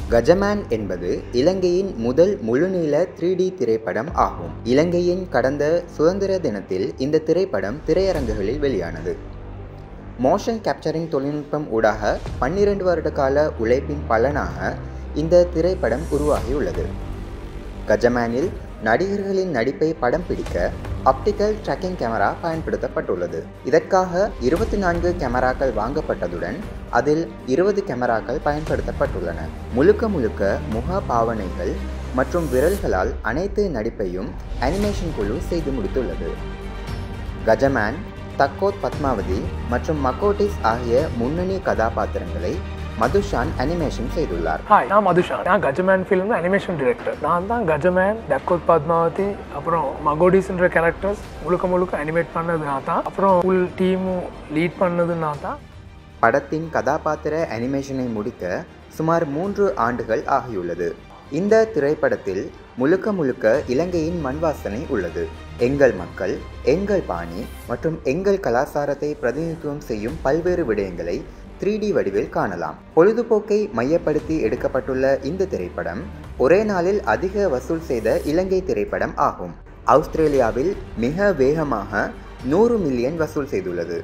கஜமேன் என்பது இலங்கையின் முதல் முழுநீள த்ரீ டி திரைப்படம் ஆகும் இலங்கையின் கடந்த சுதந்திர தினத்தில் இந்த திரைப்படம் திரையரங்குகளில் வெளியானது மோஷன் கேப்சரிங் தொழில்நுட்பம் ஊடாக பன்னிரண்டு வருட கால உழைப்பின் பலனாக இந்த திரைப்படம் உருவாகியுள்ளது கஜமேனில் நடிகர்களின் நடிப்பை படம் பிடிக்க ஆப்டிக்கல் ட்ராக்கிங் கேமரா பயன்படுத்தப்பட்டுள்ளது இதற்காக இருபத்தி நான்கு கேமராக்கள் வாங்கப்பட்டதுடன் அதில் இருபது கேமராக்கள் பயன்படுத்தப்பட்டுள்ளன முழுக்க முழுக்க முக பாவனைகள் மற்றும் விரல்களால் அனைத்து நடிப்பையும் அனிமேஷன் குழு செய்து முடித்துள்ளது கஜமேன் தக்கோத் பத்மாவதி மற்றும் மக்கோட்டிஸ் ஆகிய முன்னணி கதாபாத்திரங்களை மதுஷான் அனிமேஷன் செய்துள்ளார் ஹாய் நான் மதுஷா நான் கஜமேன் ஃபிலிம் அனிமேஷன் டிரெக்டர் நான் தான் கஜமேன் டக்கோத் பத்மாவதி அப்புறம் மகோடிஸ்ன்ற கேரக்டர்ஸ் முழுக்க முழுக்க அனிமேட் பண்ணது நான் தான் அப்புறம் ஃபுல் டீமும் லீட் பண்ணது நான் தான் படத்தின் கதாபாத்திர அனிமேஷனை முடிக்க சுமார் மூன்று ஆண்டுகள் ஆகியுள்ளது இந்த திரைப்படத்தில் முழுக்க முழுக்க இலங்கையின் மண் வாசனை உள்ளது எங்கள் மக்கள் எங்கள் பாணி மற்றும் எங்கள் கலாச்சாரத்தை பிரதிநிதித்துவம் செய்யும் பல்வேறு விடயங்களை த்ரீ டி வடிவில் காணலாம் பொழுதுபோக்கை மையப்படுத்தி எடுக்கப்பட்டுள்ள இந்த திரைப்படம் ஒரே நாளில் அதிக வசூல் செய்த இலங்கை திரைப்படம் ஆகும் ஆஸ்திரேலியாவில் மிக வேகமாக நூறு மில்லியன் வசூல் செய்துள்ளது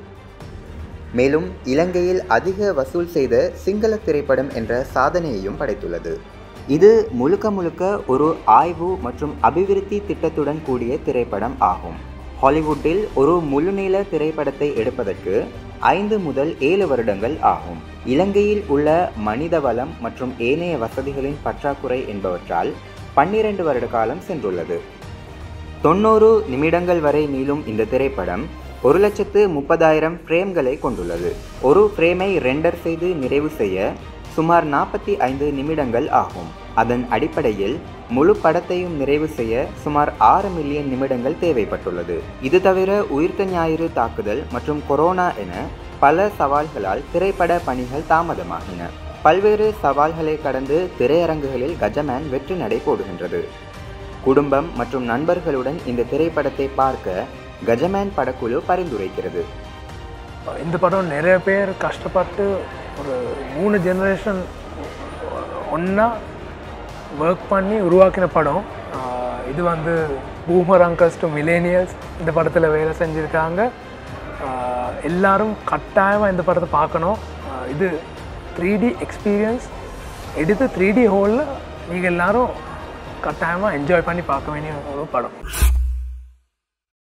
மேலும் இலங்கையில் அதிக வசூல் செய்த சிங்கள திரைப்படம் என்ற சாதனையையும் படைத்துள்ளது இது முழுக்க முழுக்க ஒரு ஆய்வு மற்றும் அபிவிருத்தி திட்டத்துடன் கூடிய திரைப்படம் ஆகும் ஹாலிவுட்டில் ஒரு முழுநீள திரைப்படத்தை எடுப்பதற்கு ஐந்து முதல் ஏழு வருடங்கள் ஆகும் இலங்கையில் உள்ள மனித வளம் மற்றும் ஏனைய வசதிகளின் பற்றாக்குறை என்பவற்றால் பன்னிரண்டு வருட காலம் சென்றுள்ளது தொண்ணூறு நிமிடங்கள் வரை நீளும் இந்த திரைப்படம் ஒரு லட்சத்து முப்பதாயிரம் ஃப்ரேம்களை கொண்டுள்ளது ஒரு ஃப்ரேமை ரெண்டர் செய்து நிறைவு செய்ய சுமார் நாற்பத்தி ஐந்து நிமிடங்கள் ஆகும் அதன் அடிப்படையில் முழு படத்தையும் நிறைவு செய்ய சுமார் ஆறு மில்லியன் நிமிடங்கள் தேவைப்பட்டுள்ளது இது தவிர உயிர்த்த ஞாயிறு தாக்குதல் மற்றும் கொரோனா என பல சவால்களால் திரைப்பட பணிகள் தாமதமாகின பல்வேறு சவால்களை கடந்து திரையரங்குகளில் கஜமேன் வெற்றி நடை போடுகின்றது குடும்பம் மற்றும் நண்பர்களுடன் இந்த திரைப்படத்தை பார்க்க கஜமேன் படக்குழு பரிந்துரைக்கிறது இந்த படம் நிறைய பேர் கஷ்டப்பட்டு ஒரு மூணு ஜெனரேஷன் ஒன்றா ஒர்க் பண்ணி உருவாக்கின படம் ஆஹ் இது வந்து பூமர் அங்கல்ஸ் டு மிலேனியல்ஸ் இந்த படத்தில் வேலை செஞ்சுருக்காங்க ஆஹ் எல்லாரும் கட்டாயமாக இந்த படத்தை பார்க்கணும் ஆஹ் இது த்ரீ டி எக்ஸ்பீரியன்ஸ் எடுத்து த்ரீ டி ஹோலில் நீங்கள் எல்லாரும் கட்டாயமாக என்ஜாய் பண்ணி பார்க்க வேண்டிய ஒரு படம்